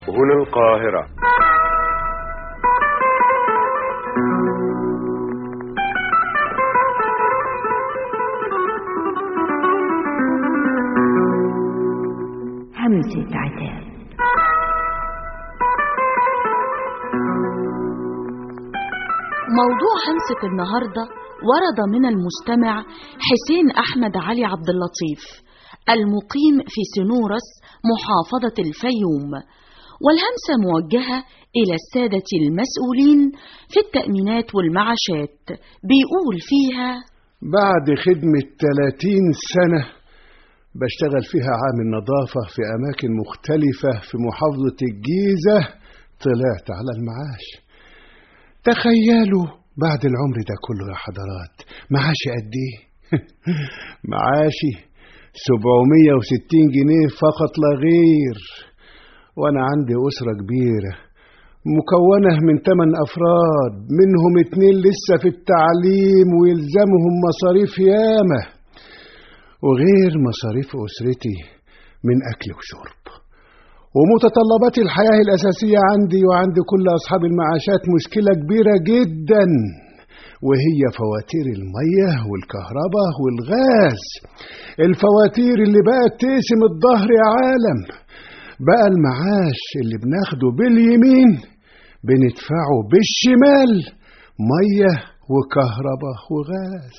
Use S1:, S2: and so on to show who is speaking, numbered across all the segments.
S1: هنا القاهرة
S2: همسة عتاب
S3: موضوع همسة النهاردة ورد من المستمع حسين أحمد علي عبد اللطيف المقيم في سنورس محافظة الفيوم والهمسة موجهة إلى السادة المسؤولين في التأمينات والمعاشات بيقول فيها
S4: بعد خدمة 30 سنة بشتغل فيها عامل نظافة في أماكن مختلفة في محافظة الجيزة طلعت على المعاش تخيلوا بعد العمر ده كله يا حضرات معاشي قد ايه معاشي 760 جنيه فقط لا غير وانا عندي اسره كبيره مكونه من 8 افراد منهم اتنين لسه في التعليم ويلزمهم مصاريف ياما وغير مصاريف اسرتي من اكل وشرب ومتطلبات الحياة الأساسية عندي وعند كل أصحاب المعاشات مشكلة كبيرة جدا وهي فواتير المية والكهرباء والغاز الفواتير اللي بقت تقسم الظهر يا عالم بقى المعاش اللي بناخده باليمين بندفعه بالشمال مية وكهرباء وغاز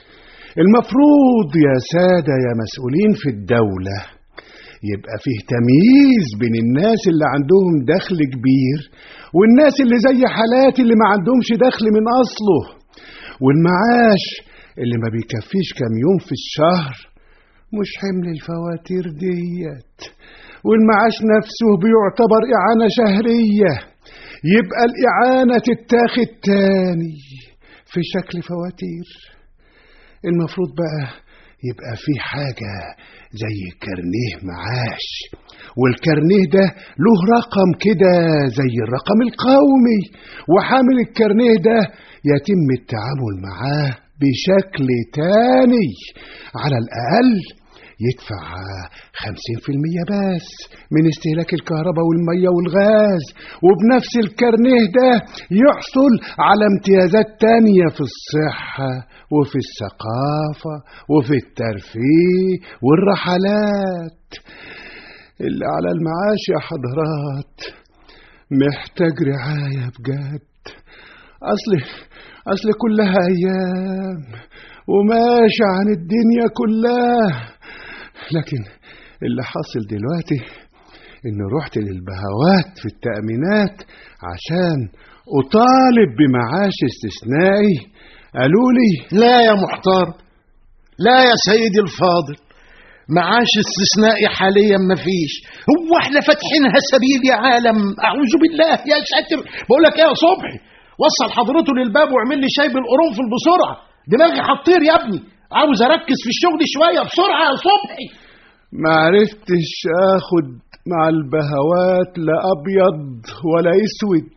S4: المفروض يا سادة يا مسؤولين في الدولة يبقى فيه تمييز بين الناس اللي عندهم دخل كبير والناس اللي زي حالاتي اللي ما عندهمش دخل من أصله والمعاش اللي ما بيكفيش كام يوم في الشهر مش حمل الفواتير ديت والمعاش نفسه بيعتبر إعانة شهرية يبقى الإعانة تتاخد تاني في شكل فواتير المفروض بقى يبقى في حاجة زي كارنيه معاش والكارنيه ده له رقم كده زي الرقم القومي وحامل الكارنيه ده يتم التعامل معاه بشكل تاني على الأقل يدفع خمسين في المية بس من استهلاك الكهرباء والمية والغاز وبنفس الكارنيه ده يحصل على امتيازات تانية في الصحة وفي الثقافة وفي الترفيه والرحلات اللي على المعاش يا حضرات محتاج رعاية بجد أصل أصل كلها أيام وماشي عن الدنيا كلها لكن اللي حاصل دلوقتي إن رحت للبهوات في التأمينات عشان أطالب بمعاش استثنائي قالوا لي
S5: لا يا محتار لا يا سيدي الفاضل معاش استثنائي حاليا مفيش هو احنا فاتحينها سبيل يا عالم اعوذ بالله يا ساتر بقول لك ايه يا صبحي وصل حضرته للباب واعمل لي شاي بالقرنفل بسرعه دماغي هتطير يا ابني عاوز اركز في الشغل شويه بسرعه يا صبحي
S4: ما عرفتش اخد مع البهوات لا ابيض ولا اسود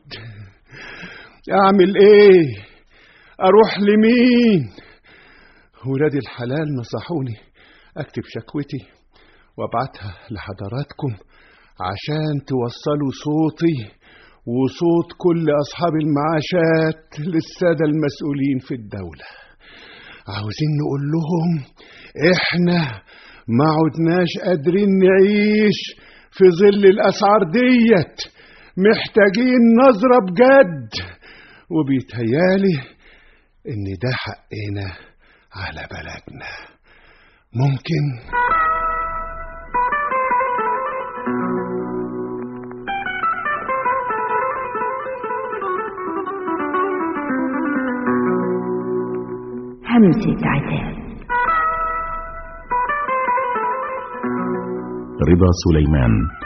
S4: اعمل ايه اروح لمين ولاد الحلال نصحوني اكتب شكوتي وابعتها لحضراتكم عشان توصلوا صوتي وصوت كل اصحاب المعاشات للساده المسؤولين في الدوله عاوزين نقول لهم احنا ما عدناش قادرين نعيش في ظل الاسعار ديت محتاجين نظرة بجد وبيتهيالي ان ده حقنا على بلدنا ممكن
S2: همسة عتاب
S6: رضا سليمان